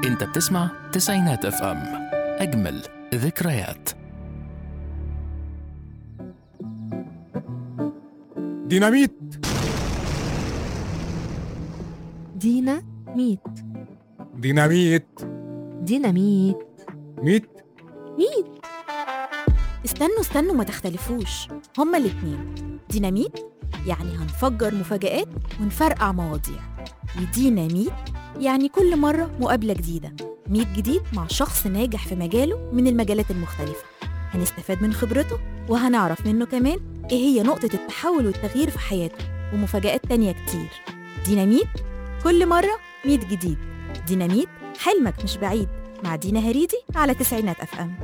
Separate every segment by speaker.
Speaker 1: انت بتسمع تسعينات اف ام اجمل ذكريات
Speaker 2: ديناميت
Speaker 3: دينا ميت
Speaker 2: ديناميت
Speaker 3: ديناميت
Speaker 2: ميت
Speaker 3: ميت
Speaker 4: استنوا استنوا ما تختلفوش هما الاتنين ديناميت يعني هنفجر مفاجآت ونفرقع مواضيع وديناميت يعني كل مرة مقابلة جديدة ميت جديد مع شخص ناجح في مجاله من المجالات المختلفة هنستفاد من خبرته وهنعرف منه كمان ايه هي نقطة التحول والتغيير في حياته ومفاجآت تانية كتير ديناميت كل مرة ميت جديد ديناميت حلمك مش بعيد مع دينا هريدي على تسعينات اف ام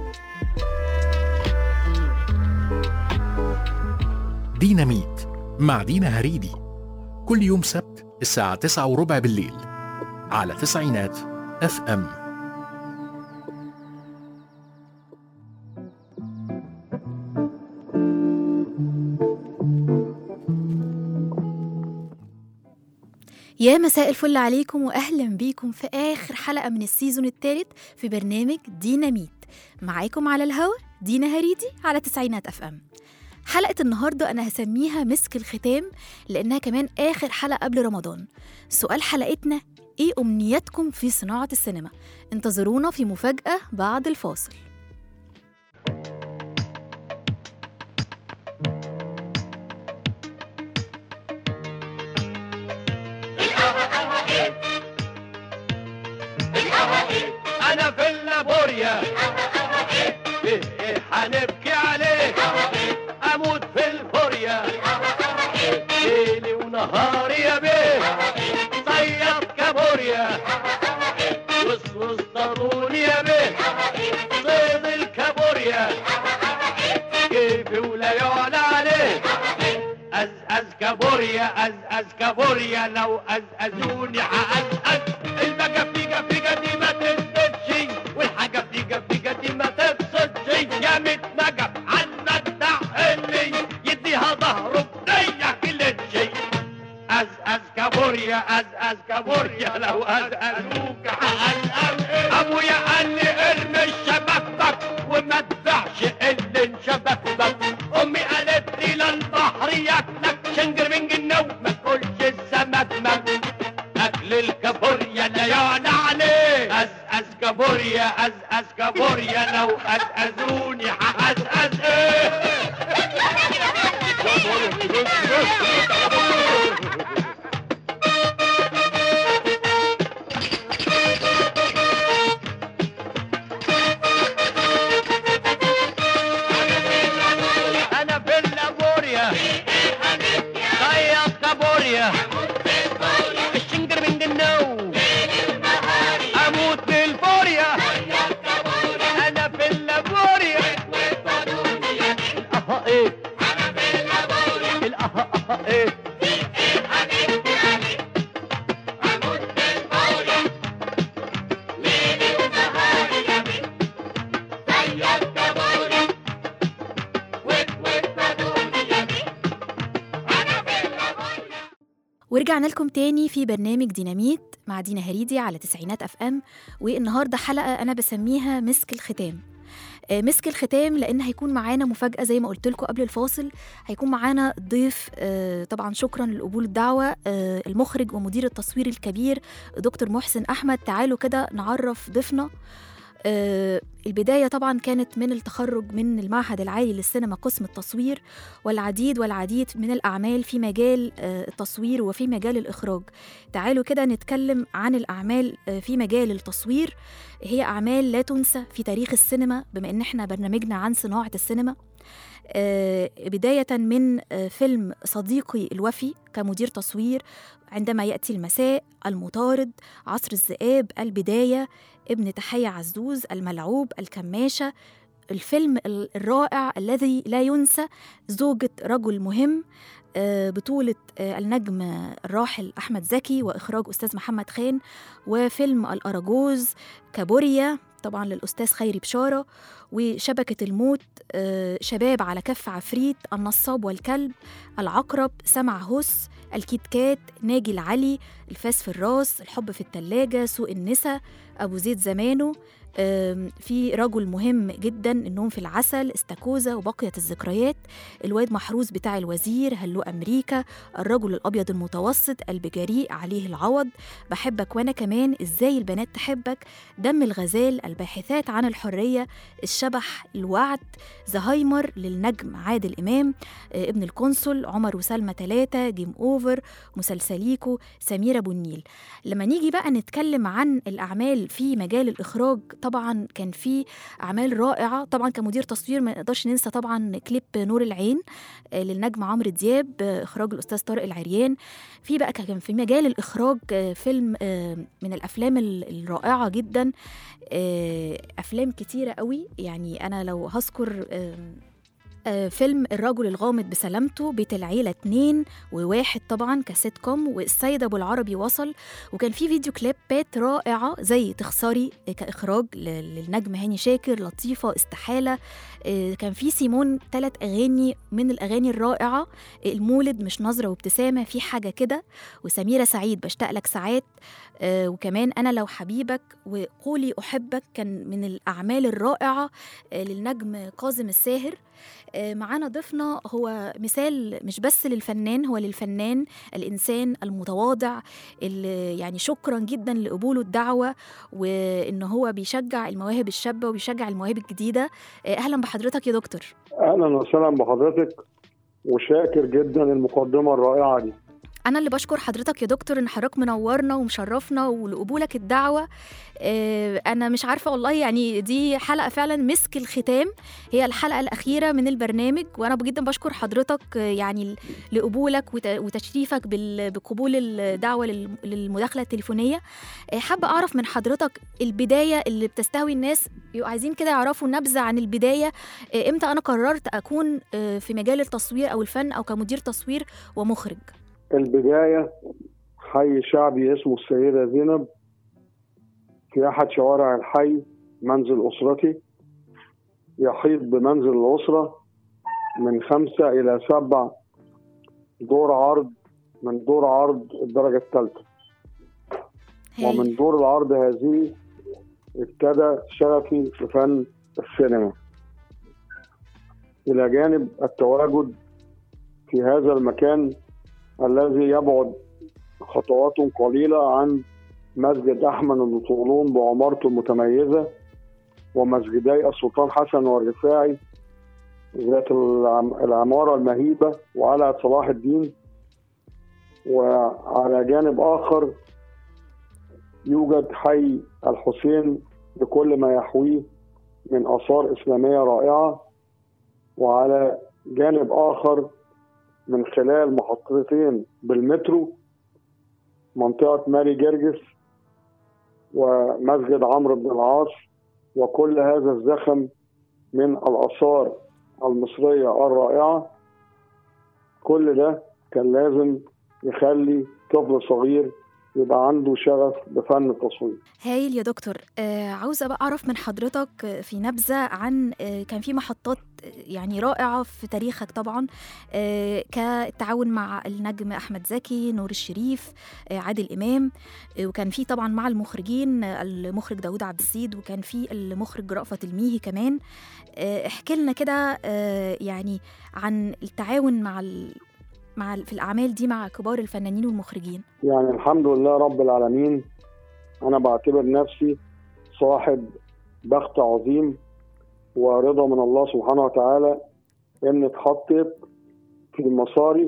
Speaker 1: ديناميت مع دينا هريدي كل يوم سبت الساعة تسعة وربع بالليل على تسعينات اف ام
Speaker 4: يا مساء الفل عليكم واهلا بيكم في اخر حلقه من السيزون الثالث في برنامج ديناميت معاكم على الهوا دينا هريدي على تسعينات اف ام حلقه النهارده انا هسميها مسك الختام لانها كمان اخر حلقه قبل رمضان سؤال حلقتنا ايه امنياتكم في صناعه السينما انتظرونا في مفاجاه بعد الفاصل
Speaker 5: انا في اللابوريا ايه ايه هنبكي عليه اموت في الفوريا ليلي ونهاري يا بيه صياد كابوريا وصوص ضروري يا بيه صيد الكابوريا كيفي ولا يعلى عليه أز أز كابوريا أز أز كابوريا لو أزأزوني هأزأز البقى فيجا فيجا دي ما تثبتش والحاجة فيجا فيجا دي ما تفسدش يا متنجم عنا التحلي يديها ظهره بدية كلتشي أز أز كابوريا أز أز كابوريا لو أزأزوك هأزأز أبويا قال لي ارمي شبكتك وما تبيعش اللي انشبكتك أمي قالت لي للبحر ياكلك شنجر من جنو ما تقولش السمك مك أكل الكابوريا لا يعنى عليه أز أز كابوريا أز أز كابوريا لو أزأزوني هأزأز إيه انا في اللابوريا صياد كابوريا الشنجر من جنو اموت بالفوريا انا في اللابوريا الاها ايه الاها اها ايه
Speaker 4: ورجعنا لكم تاني في برنامج ديناميت مع دينا هريدي على تسعينات اف ام والنهارده حلقه انا بسميها مسك الختام آه، مسك الختام لان هيكون معانا مفاجاه زي ما قلت لكم قبل الفاصل هيكون معانا ضيف آه، طبعا شكرا لقبول الدعوه آه، المخرج ومدير التصوير الكبير دكتور محسن احمد تعالوا كده نعرف ضيفنا آه، البداية طبعا كانت من التخرج من المعهد العالي للسينما قسم التصوير والعديد والعديد من الأعمال في مجال آه، التصوير وفي مجال الإخراج تعالوا كده نتكلم عن الأعمال آه، في مجال التصوير هي أعمال لا تنسى في تاريخ السينما بما إن إحنا برنامجنا عن صناعة السينما آه، بداية من آه، فيلم صديقي الوفي كمدير تصوير عندما يأتي المساء المطارد عصر الذئاب البداية ابن تحية عزوز الملعوب الكماشة الفيلم ال- الرائع الذي لا ينسى زوجة رجل مهم آه، بطولة آه، النجم الراحل أحمد زكي وإخراج أستاذ محمد خان وفيلم الأراجوز كابوريا طبعا للأستاذ خيري بشارة وشبكة الموت آه، شباب على كف عفريت النصاب والكلب العقرب سمع هس الكيت كات ناجي العلي الفاس في الراس الحب في التلاجة سوق النسا أبو زيد زمانه آم، في رجل مهم جدا النوم في العسل استاكوزا وبقية الذكريات الواد محروس بتاع الوزير هلو أمريكا الرجل الأبيض المتوسط قلب جريء عليه العوض بحبك وأنا كمان إزاي البنات تحبك دم الغزال الباحثات عن الحرية الشبح الوعد زهايمر للنجم عادل إمام آه، ابن القنصل عمر وسلمى ثلاثة جيم أوفر مسلسليكو سميرة أبو النيل لما نيجي بقى نتكلم عن الأعمال في مجال الإخراج طبعا كان في أعمال رائعة طبعا كمدير تصوير ما نقدرش ننسى طبعا كليب نور العين آه، للنجم عمرو دياب آه، إخراج الأستاذ طارق العريان في بقى كان في مجال الإخراج آه، فيلم آه، من الأفلام ال- الرائعة جدا آه، أفلام كتيرة قوي يعني أنا لو هذكر آم، آه، فيلم الرجل الغامض بسلامته بيت العيلة اتنين وواحد طبعا كسيت كوم والسيد أبو العربي وصل وكان في فيديو كليبات رائعة زي تخسري كإخراج ل- للنجم هاني شاكر لطيفة استحالة آه، كان في سيمون ثلاث أغاني من الأغاني الرائعة المولد مش نظرة وابتسامة في حاجة كده وسميرة سعيد بشتاق لك ساعات آه، وكمان أنا لو حبيبك وقولي أحبك كان من الأعمال الرائعة آه، للنجم كاظم الساهر آه، معانا ضيفنا هو مثال مش بس للفنان هو للفنان الإنسان المتواضع اللي يعني شكرا جدا لقبوله الدعوة وإن هو بيشجع المواهب الشابة وبيشجع المواهب الجديدة آه، أهلا بحضرتك يا دكتور
Speaker 6: اهلا وسهلا بحضرتك وشاكر جدا المقدمه الرائعه دي
Speaker 4: أنا اللي بشكر حضرتك يا دكتور إن حضرتك منورنا ومشرفنا ولقبولك الدعوة آه، أنا مش عارفة والله يعني دي حلقة فعلا مسك الختام هي الحلقة الأخيرة من البرنامج وأنا جدا بشكر حضرتك آه، يعني لقبولك وت- وتشريفك بال- بقبول الدعوة لل- للمداخلة التليفونية آه، حابة أعرف من حضرتك البداية اللي بتستهوي الناس يبقوا عايزين كده يعرفوا نبذة عن البداية آه، إمتى أنا قررت أكون آه، في مجال التصوير أو الفن أو كمدير تصوير ومخرج
Speaker 6: البدايه حي شعبي اسمه السيده زينب في احد شوارع الحي منزل اسرتي يحيط بمنزل الاسره من خمسه الى سبع دور عرض من دور عرض الدرجه الثالثه
Speaker 4: هايل.
Speaker 6: ومن دور العرض هذه ابتدى شغفي في فن السينما إلى جانب التواجد في هذا المكان الذي يبعد خطوات قليلة عن مسجد أحمد بن طولون بعمارته المتميزة ومسجدي السلطان حسن والرفاعي ذات العم- العمارة المهيبة وقلعة صلاح الدين وعلى جانب آخر يوجد حي الحسين بكل ما يحويه من آثار إسلامية رائعة وعلى جانب آخر من خلال محطتين بالمترو منطقة ماري جرجس ومسجد عمرو بن العاص وكل هذا الزخم من الآثار المصرية الرائعة كل ده كان لازم يخلي طفل صغير يبقى عنده شغف بفن التصوير
Speaker 4: هايل يا دكتور آه عاوزة بقى أعرف من حضرتك آه، في نبذة عن آه كان في محطات آه، يعني رائعة في تاريخك طبعا آه كالتعاون مع النجم أحمد زكي نور الشريف آه عادل إمام آه وكان في طبعا مع المخرجين آه، المخرج داود عبد السيد وكان في المخرج رأفت الميهي كمان آه احكي لنا كده آه يعني عن التعاون مع ال مع ال- في الأعمال دي مع كبار الفنانين والمخرجين
Speaker 6: يعني الحمد لله رب العالمين أنا بعتبر نفسي صاحب بخت عظيم ورضا من الله سبحانه وتعالى إن اتحطيت في مساري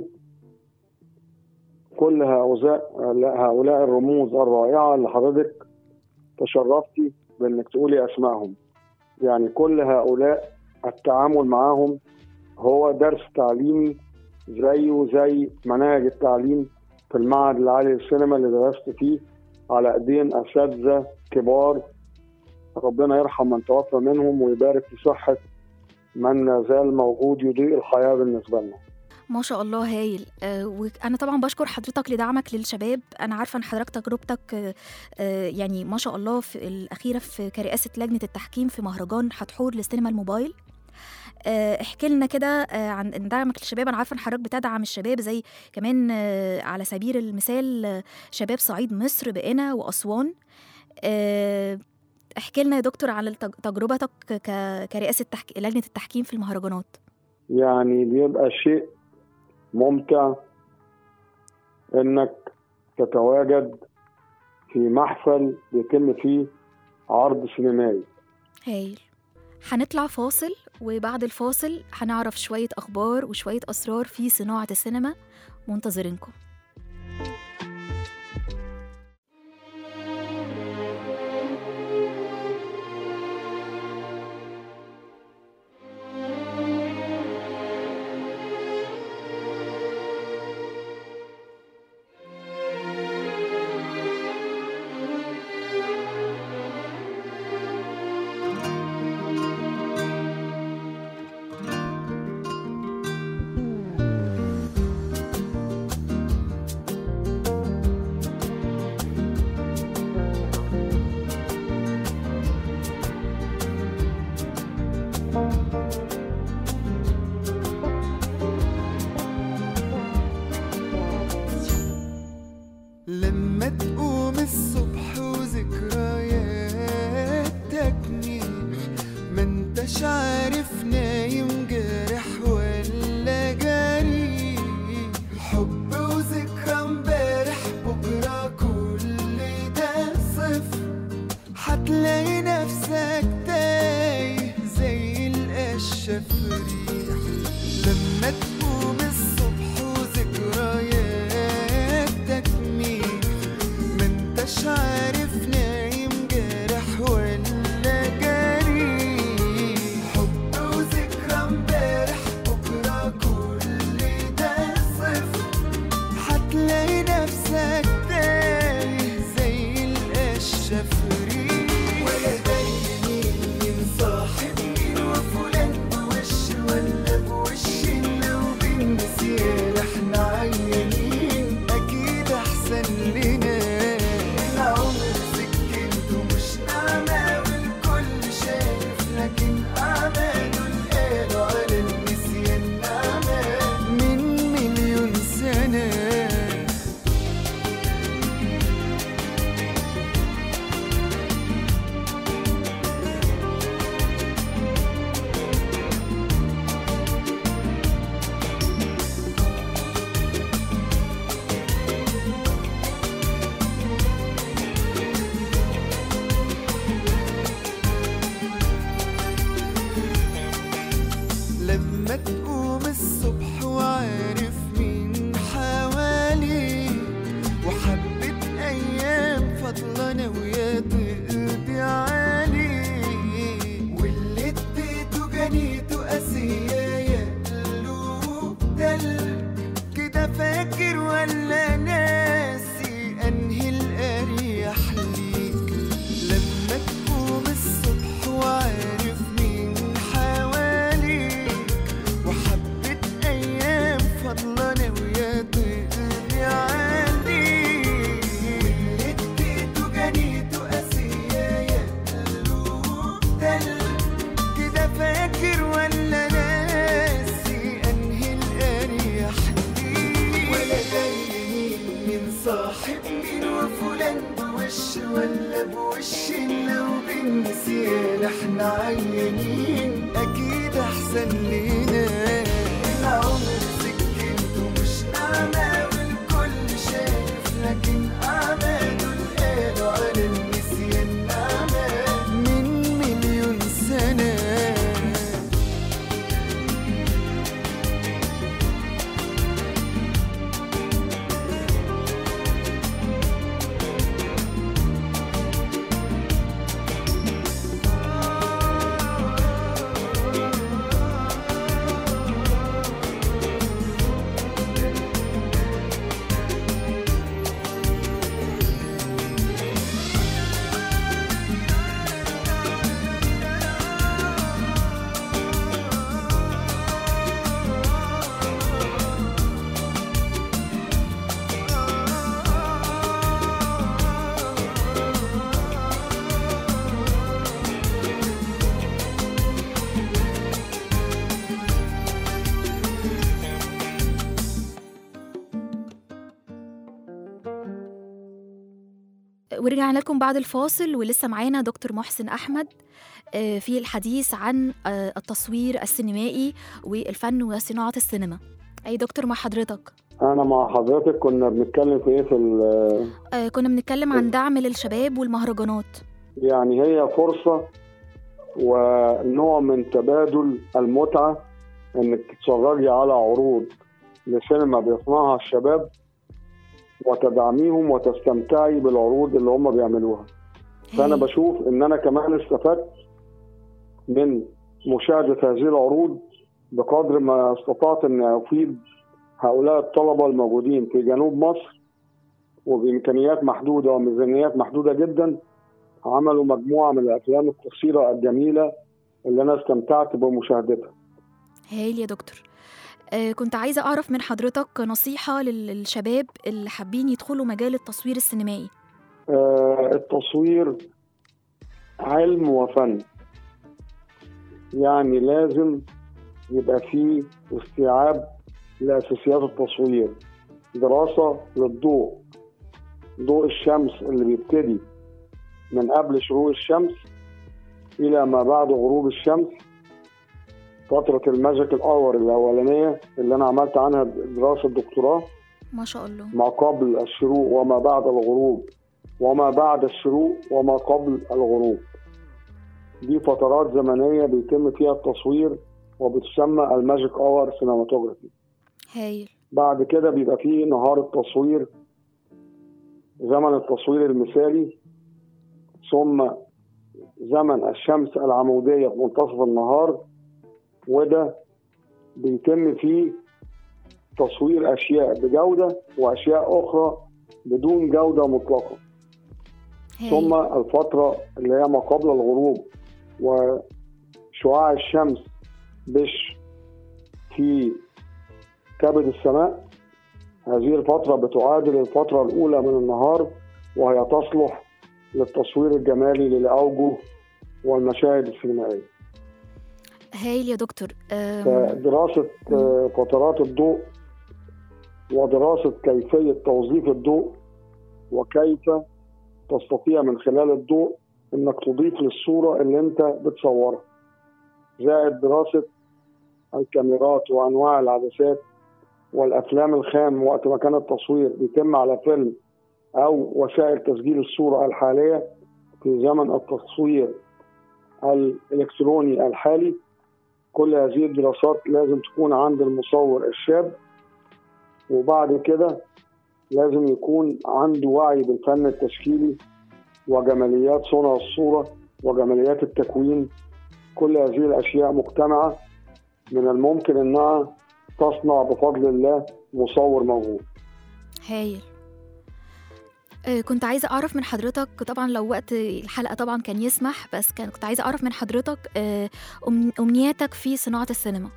Speaker 6: كل هؤلاء هؤلاء الرموز الرائعة اللي حضرتك تشرفتي بإنك تقولي أسمائهم يعني كل هؤلاء التعامل معهم هو درس تعليمي زيه زي مناهج التعليم في المعهد العالي للسينما اللي درست فيه على ايدين اساتذه كبار ربنا يرحم من توفى منهم ويبارك في صحه من لا زال موجود يضيء الحياه بالنسبه لنا.
Speaker 4: ما شاء الله هايل آه وانا طبعا بشكر حضرتك لدعمك للشباب انا عارفه ان حضرتك تجربتك آه آه يعني ما شاء الله في الاخيره في كرئاسه لجنه التحكيم في مهرجان حتحور للسينما الموبايل آه، احكي لنا كده آه، عن دعمك للشباب انا عارفه ان حضرتك بتدعم الشباب زي كمان آه، على سبيل المثال آه، شباب صعيد مصر بقنا واسوان آه، احكي لنا يا دكتور عن التج- تجربتك ك- كرئاسه تحك... لجنه التحكيم في المهرجانات
Speaker 6: يعني بيبقى شيء ممتع انك تتواجد في محفل بيتم فيه عرض سينمائي
Speaker 4: هايل هنطلع فاصل وبعد الفاصل هنعرف شوية أخبار وشوية أسرار في صناعة السينما منتظرينكم
Speaker 7: لما تقوم الصبح وذكرياتك نيخ ما انتش عارف نايم جارح ولا جريح حب وذكرى امبارح بكرة كل ده صفر هتلاقي نفسك تايه زي القشة في ريح لما تقوم الصبح وذكرياتك ميح ما انتش عارف نايم جارح ولا جريح حب وذكرى امبارح بكرة كل ده صفر هتلاقي نفسك تايه زي القشة في ريح ولا دايما مين صاحب مين وفلان بوش ولا بوش لو بالنسيان احنا عيانين اكيد احسن لنا العمر سكنته مش نعمة والكل شايف لكن اعماله القالوا على النسيان نعمة من مليون سنة لما تقوم الصبح وعارف مين حواليك وحبة أيام فاضلة ناوية تقضي عليك واللي اديته جنيته قاسية يا قلوب تلج كده فاكر ولا ناسي أنهي الأريح ليك لما تقوم الصبح وعارف مين حواليك وحبة أيام فاضلة ناوية تقضي عليك واللي اديته جنيته قاسية يا قلوب تلج كده فاكر ولا ناسي أنهي الأريح ليك ولا دايما من صاحب مين وفلان بوش ولا بوش لو بالنسيان احنا عيانين اكيد احسن لينا العمر سكنته مش نعمة والكل شايف لكن اعماله القالوا على النسيان نعمة من مليون سنة
Speaker 4: ورجعنا لكم بعد الفاصل ولسه معانا دكتور محسن أحمد آه، في الحديث عن آه، التصوير السينمائي والفن وصناعة السينما أي دكتور مع حضرتك
Speaker 6: انا مع حضرتك كنا بنتكلم في ايه في ال-
Speaker 4: آه، كنا بنتكلم عن دعم للشباب والمهرجانات
Speaker 6: يعني هي فرصه ونوع من تبادل المتعه انك تتفرجي على عروض لسينما بيصنعها الشباب وتدعميهم وتستمتعي بالعروض اللي هم بيعملوها فانا
Speaker 4: هاي.
Speaker 6: بشوف ان انا كمان استفدت من مشاهده هذه العروض بقدر ما استطعت ان افيد هؤلاء الطلبه الموجودين في جنوب مصر وبامكانيات محدوده وميزانيات محدوده جدا عملوا مجموعه من الافلام القصيره الجميله اللي انا استمتعت بمشاهدتها.
Speaker 4: هايل يا دكتور آه، كنت عايزة أعرف من حضرتك نصيحة لل- للشباب اللي حابين يدخلوا مجال التصوير السينمائي
Speaker 6: آه، التصوير علم وفن يعني لازم يبقى فيه استيعاب لأساسيات التصوير دراسة للضوء ضوء الشمس اللي بيبتدي من قبل شروق الشمس إلى ما بعد غروب الشمس فترة الماجيك الأور الأولانية اللي أنا عملت عنها دراسة دكتوراه
Speaker 4: ما شاء الله
Speaker 6: ما قبل الشروق وما بعد الغروب وما بعد الشروق وما قبل الغروب دي فترات زمنية بيتم فيها التصوير وبتسمى الماجيك اور سينماتوجرافي
Speaker 4: هايل
Speaker 6: بعد كده بيبقى فيه نهار التصوير زمن التصوير المثالي ثم زمن الشمس العمودية في منتصف النهار وده بيتم فيه تصوير أشياء بجودة وأشياء أخرى بدون جودة مطلقة ثم
Speaker 4: هايل
Speaker 6: الفترة اللي هي ما قبل الغروب وشعاع الشمس بش في كبد السماء هذه الفترة بتعادل الفترة الأولى من النهار وهي تصلح للتصوير الجمالي للأوجه والمشاهد السينمائية
Speaker 4: هايل يا دكتور آم،
Speaker 6: فدراسة آه، فترات الضوء ودراسة كيفية توظيف الضوء وكيف تستطيع من خلال الضوء انك تضيف للصورة اللي انت بتصورها زائد دراسة الكاميرات وانواع العدسات والافلام الخام وقت ما كان التصوير بيتم على فيلم او وسائل تسجيل الصورة الحالية في زمن التصوير الالكتروني الحالي كل هذه الدراسات لازم تكون عند المصور الشاب وبعد كده لازم يكون عنده وعي بالفن التشكيلي وجماليات صنع الصورة وجماليات التكوين كل هذه الأشياء مجتمعة من الممكن أنها تصنع بفضل الله مصور موهوب
Speaker 4: هايل آه، كنت عايزة أعرف من حضرتك طبعا لو وقت الحلقة طبعا كان يسمح بس كان كنت عايزة أعرف من حضرتك آه، أم- أمنياتك في صناعة السينما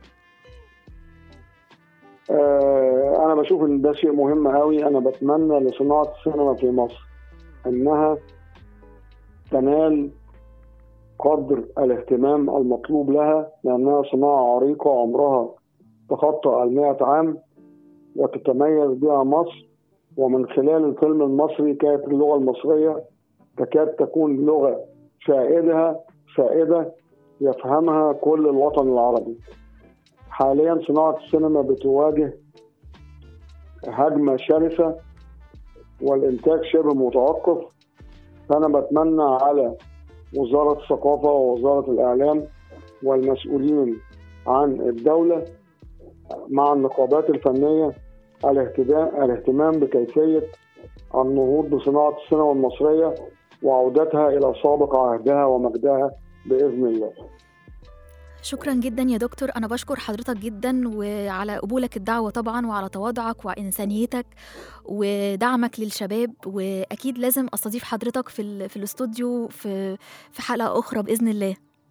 Speaker 6: آه، أنا بشوف إن ده شيء مهم قوي أنا بتمنى لصناعة السينما في مصر إنها تنال قدر الاهتمام المطلوب لها لأنها صناعة عريقة عمرها تخطى المائة عام وتتميز بها مصر ومن خلال الفيلم المصري كانت اللغة المصرية تكاد تكون لغة سائدها سائدة يفهمها كل الوطن العربي حاليا صناعة السينما بتواجه هجمة شرسة والإنتاج شبه متوقف فأنا بتمنى على وزارة الثقافة ووزارة الإعلام والمسؤولين عن الدولة مع النقابات الفنية الاهتمام الاهتمام بكيفية النهوض بصناعة السينما المصرية وعودتها إلى سابق عهدها ومجدها بإذن الله
Speaker 4: شكرا جدا يا دكتور أنا بشكر حضرتك جدا وعلى قبولك الدعوة طبعا وعلى تواضعك وإنسانيتك ودعمك للشباب وأكيد لازم أستضيف حضرتك في, ال- في الاستوديو في, في حلقة أخرى بإذن الله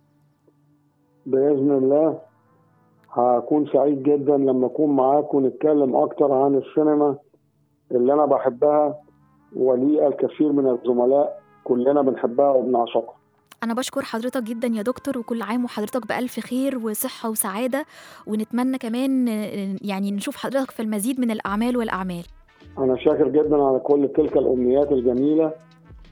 Speaker 6: بإذن الله هكون سعيد جدا لما أكون معاك ونتكلم أكتر عن السينما اللي أنا بحبها ولي الكثير من الزملاء كلنا بنحبها وبنعشقها
Speaker 4: أنا بشكر حضرتك جدا يا دكتور وكل عام وحضرتك بألف خير وصحة وسعادة ونتمنى كمان آه، يعني نشوف حضرتك في المزيد من الأعمال والأعمال
Speaker 6: أنا شاكر جدا على كل تلك الأمنيات الجميلة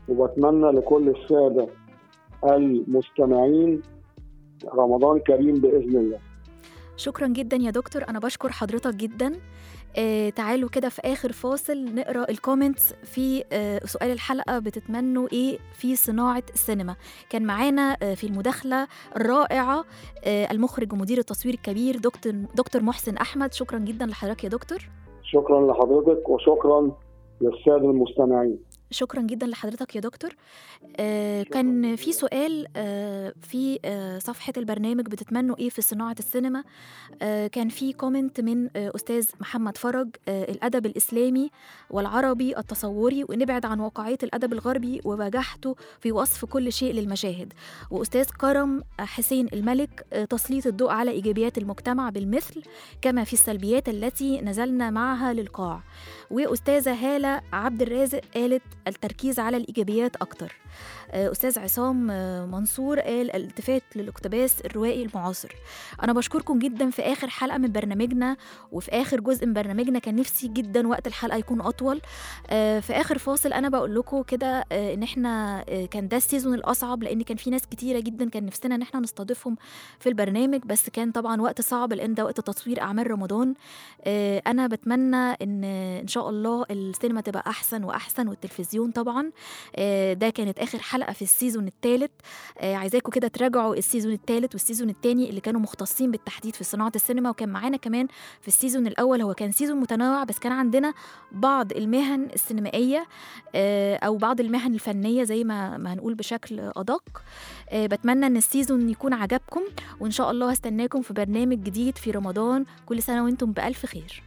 Speaker 6: وبتمنى لكل السادة المستمعين رمضان كريم بإذن الله
Speaker 4: شكرا جدا يا دكتور انا بشكر حضرتك جدا آه تعالوا كده في اخر فاصل نقرا الكومنتس في آه سؤال الحلقه بتتمنوا ايه في صناعه السينما كان معانا آه في المداخله الرائعه آه المخرج ومدير التصوير الكبير دكتور دكتور محسن احمد شكرا جدا لحضرتك يا دكتور
Speaker 6: شكرا لحضرتك وشكرا للسادة المستمعين
Speaker 4: شكرا جدا لحضرتك يا دكتور آه كان في سؤال آه في آه صفحة البرنامج بتتمنوا ايه في صناعة السينما آه كان في كومنت من آه أستاذ محمد فرج آه الأدب الإسلامي والعربي التصوري ونبعد عن واقعية الأدب الغربي وبجحته في وصف كل شيء للمشاهد وأستاذ كرم حسين الملك آه تسليط الضوء على إيجابيات المجتمع بالمثل كما في السلبيات التي نزلنا معها للقاع وأستاذة هالة عبد الرازق قالت التركيز على الإيجابيات أكتر آه، أستاذ عصام آه، منصور قال الالتفات للاقتباس الروائي المعاصر أنا بشكركم جدا في آخر حلقة من برنامجنا وفي آخر جزء من برنامجنا كان نفسي جدا وقت الحلقة يكون أطول آه، في آخر فاصل أنا بقول لكم كده آه، إن إحنا آه، كان ده السيزون الأصعب لأن كان في ناس كتيرة جدا كان نفسنا إن إحنا نستضيفهم في البرنامج بس كان طبعا وقت صعب لأن ده وقت تصوير أعمال رمضان آه، أنا بتمنى إن إن شاء الله السينما تبقى أحسن وأحسن والتلفزيون طبعا آه، ده كانت اخر حلقه في السيزون الثالث عايزاكم كده تراجعوا السيزون الثالث والسيزون الثاني اللي كانوا مختصين بالتحديد في صناعه السينما وكان معانا كمان في السيزون الاول هو كان سيزون متنوع بس كان عندنا بعض المهن السينمائيه آه، او بعض المهن الفنيه زي ما ما هنقول بشكل ادق آه، بتمنى ان السيزون يكون عجبكم وان شاء الله هستناكم في برنامج جديد في رمضان كل سنه وانتم بالف خير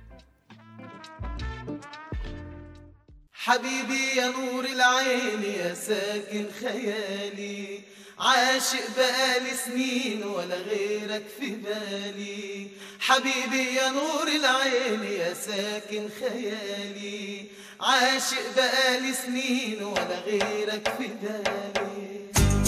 Speaker 7: حبيبي يا نور العين يا ساكن خيالي عاشق بقالي سنين ولا غيرك في بالي حبيبي يا نور العين يا ساكن خيالي عاشق بقالي سنين ولا غيرك في بالي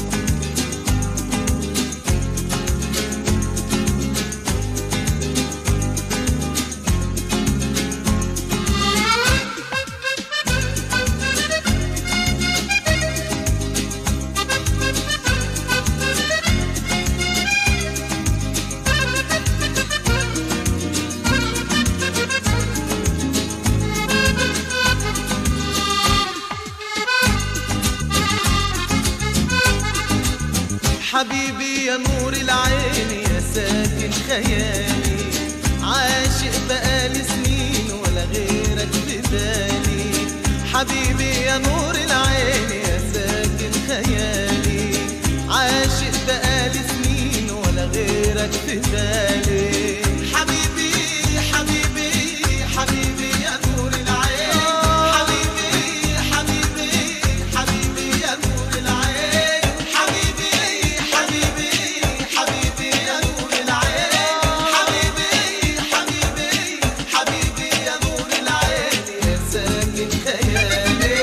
Speaker 7: حبيبي يا نور العين يا ساكن خيالي عاشق بقالي سنين ولا غيرك في بالي حبيبي يا نور العين يا ساكن خيالي عاشق بقالي سنين ولا غيرك في بالي حبيبي حبيبي حبيبي يا نور العين حبيبي حبيبي حبيبي يا نور العين حبيبي حبيبي حبيبي يا نور العين حبيبي حبيبي حبيبي يا نور العين يا ساكن خيالي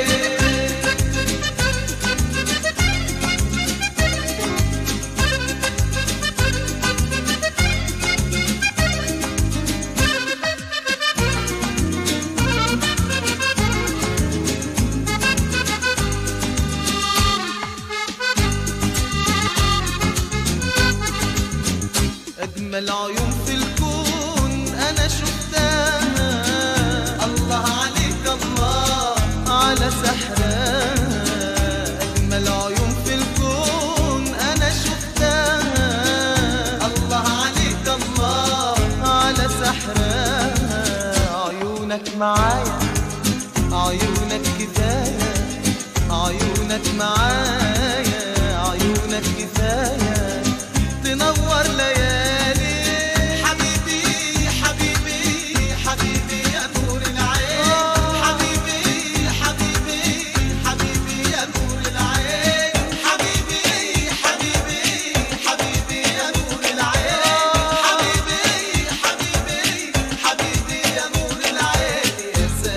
Speaker 7: أجمل عيون في الكون أنا شفتها الله عليك الله على سحرها أجمل عيون في الكون أنا شفتها الله عليك الله على سحرها عيونك معايا عيونك كفاية عيونك معايا عيونك كفاية تنور ليالي حبيبي حبيبي حبيبي يا نور العين حبيبي حبيبي حبيبي يا نور العين حبيبي حبيبي حبيبي يا نور العين حبيبي حبيبي حبيبي يا نور العين يا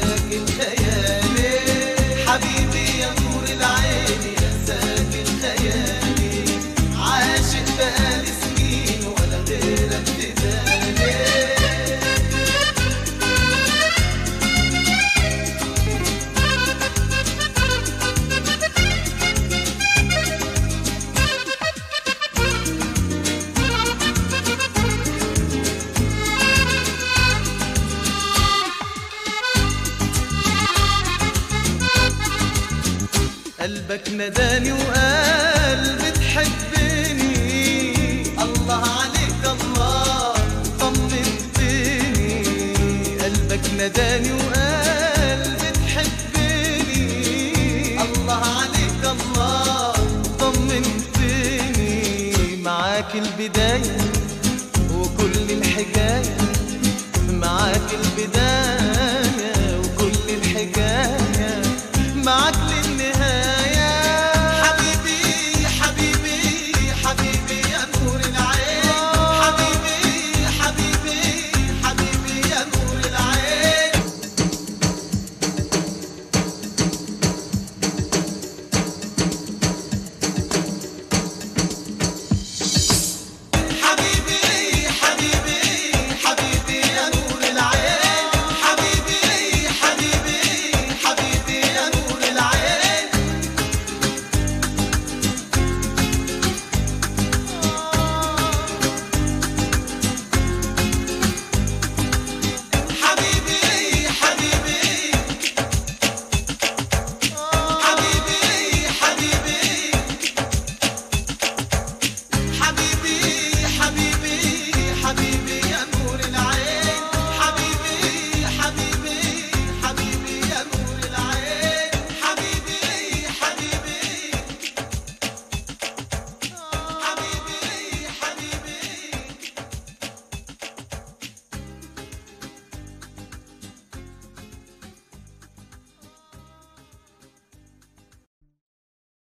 Speaker 7: قلبك نداني وقال بتحبني الله عليك الله طمنتني قلبك نداني وقال بتحبني الله عليك الله طمنتني معاك البداية وكل الحكاية